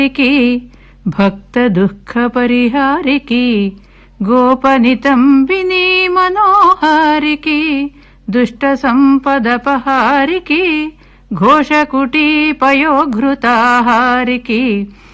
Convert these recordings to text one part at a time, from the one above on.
కి భక్త దుఃఖ పరిహారికి గోపనితంబిని మనోహారికి దుష్ట సంపదపహారికి ఘోషకుటీ పయోఘృతాహారికి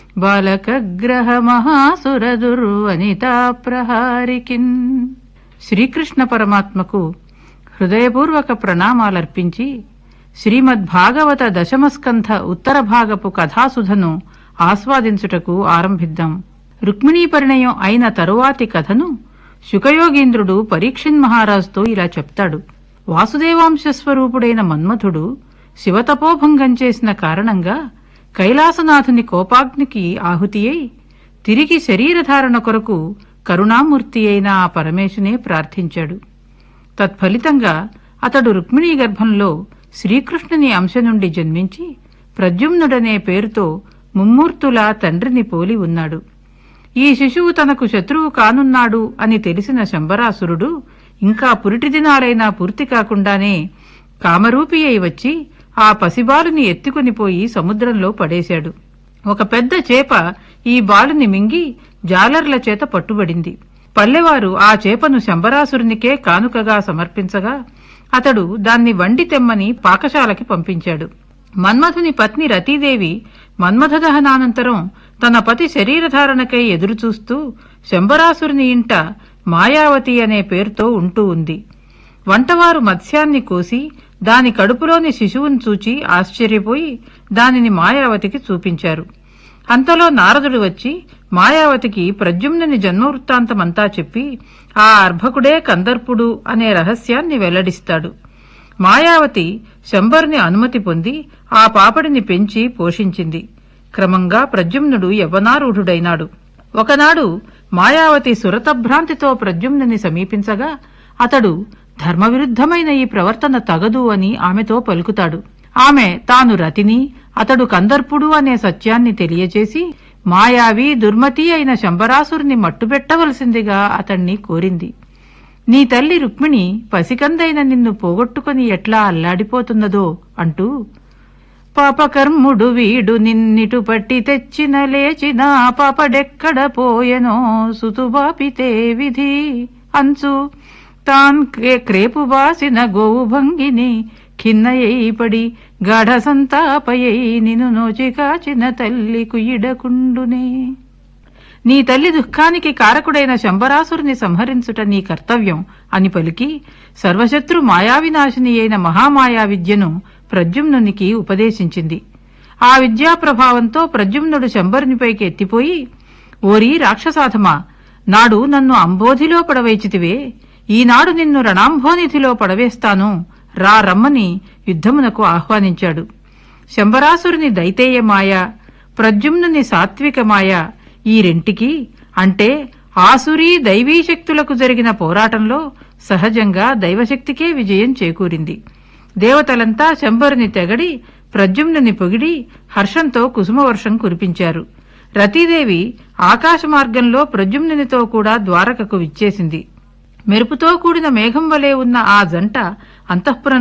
బాలకగ్రహ మహాసుర దుర్వనితా ప్రహారికిన్ శ్రీకృష్ణ పరమాత్మకు హృదయపూర్వక ప్రణామాలర్పించి శ్రీమద్భాగవత దశమస్కంధ ఉత్తర భాగపు కథాసుధను ఆస్వాదించుటకు ఆరంభిద్దాం రుక్మిణీ పరిణయం అయిన తరువాతి కథను శుకయోగీంద్రుడు పరీక్షిన్ మహారాజుతో ఇలా చెప్తాడు వాసుదేవాంశ స్వరూపుడైన మన్మథుడు శివతపోభంగం చేసిన కారణంగా కైలాసనాథుని కోపాగ్నికి ఆహుతి అయి తిరిగి శరీరధారణ కొరకు కరుణామూర్తి అయిన ఆ పరమేశునే ప్రార్థించాడు తత్ఫలితంగా అతడు రుక్మిణీ గర్భంలో శ్రీకృష్ణుని అంశ నుండి జన్మించి ప్రద్యుమ్నుడనే పేరుతో ముమ్మూర్తులా తండ్రిని పోలి ఉన్నాడు ఈ శిశువు తనకు శత్రువు కానున్నాడు అని తెలిసిన శంబరాసురుడు ఇంకా పురిటి దినాలైనా పూర్తి కాకుండానే కామరూపి అయి వచ్చి ఆ పసిబాలుని ఎత్తుకుని పోయి సముద్రంలో పడేశాడు ఒక పెద్ద చేప ఈ బాలుని మింగి జాలర్ల చేత పట్టుబడింది పల్లెవారు ఆ చేపను శంబరాసురునికే కానుకగా సమర్పించగా అతడు దాన్ని వండి తెమ్మని పాకశాలకి పంపించాడు మన్మథుని పత్ని రతీదేవి మన్మథ దహనానంతరం తన పతి శరీరధారణకై ఎదురుచూస్తూ శంబరాసురుని ఇంట మాయావతి అనే పేరుతో ఉంటూ ఉంది వంటవారు మత్స్యాన్ని కోసి దాని కడుపులోని శిశువును చూచి ఆశ్చర్యపోయి దానిని మాయావతికి చూపించారు అంతలో నారదుడు వచ్చి మాయావతికి ప్రద్యుమ్నుని జన్మవృత్తాంతమంతా చెప్పి ఆ అర్భకుడే కందర్పుడు అనే రహస్యాన్ని వెల్లడిస్తాడు మాయావతి శంబరుని అనుమతి పొంది ఆ పాపడిని పెంచి పోషించింది క్రమంగా ప్రద్యుమ్నుడు యవ్వనారూఢుడైనాడు ఒకనాడు మాయావతి సురతభ్రాంతితో ప్రద్యుమ్నుని సమీపించగా అతడు ధర్మవిరుద్ధమైన ఈ ప్రవర్తన తగదు అని ఆమెతో పలుకుతాడు ఆమె తాను రతిని అతడు కందర్పుడు అనే సత్యాన్ని తెలియచేసి మాయావి దుర్మతి అయిన శంబరాసురుని మట్టుబెట్టవలసిందిగా అతణ్ణి కోరింది నీ తల్లి రుక్మిణి పసికందైన నిన్ను పోగొట్టుకుని ఎట్లా అల్లాడిపోతున్నదో అంటూ పాపకర్ముడు వీడు నిన్నిటు పట్టి తెచ్చిన లేచిన పాపడెక్కడ పోయెనో సుతుబాపితే విధి అంచు తాన్ క్రే- క్రేపు బాసిన గోవు భంగిని ఖిన్నయ్యి పడి గాఢ సంతాపయ్యి నిన్ను నోచి కాచిన తల్లి కుయిడకుండునే నీ తల్లి దుఃఖానికి కారకుడైన శంబరాసురుని సంహరించుట నీ కర్తవ్యం అని పలికి సర్వశత్రు మాయావినాశిని అయిన మహామాయా విద్యను ప్రద్యుమ్నునికి ఉపదేశించింది ఆ విద్యా ప్రభావంతో ప్రద్యుమ్నుడు శంబరునిపైకి ఎత్తిపోయి ఓరి రాక్షసాధమా నాడు నన్ను అంబోధిలో పడవేచితివే ఈనాడు నిన్ను రణాంభోనిధిలో పడవేస్తాను రా రమ్మని యుద్ధమునకు ఆహ్వానించాడు శంబరాసురుని దైతేయ మాయ ప్రద్యుమ్నుని సాత్విక మాయ ఈ రెంటికి అంటే ఆసురీ దైవీ శక్తులకు జరిగిన పోరాటంలో సహజంగా దైవశక్తికే విజయం చేకూరింది దేవతలంతా శంబరుని తెగడి ప్రద్యుమ్నుని పొగిడి హర్షంతో కుసుమవర్షం కురిపించారు రతీదేవి ఆకాశ మార్గంలో ప్రద్యుమ్నునితో కూడా ద్వారకకు విచ్చేసింది మెరుపుతో కూడిన మేఘం వలె ఉన్న ఆ జంట అంతఃపురం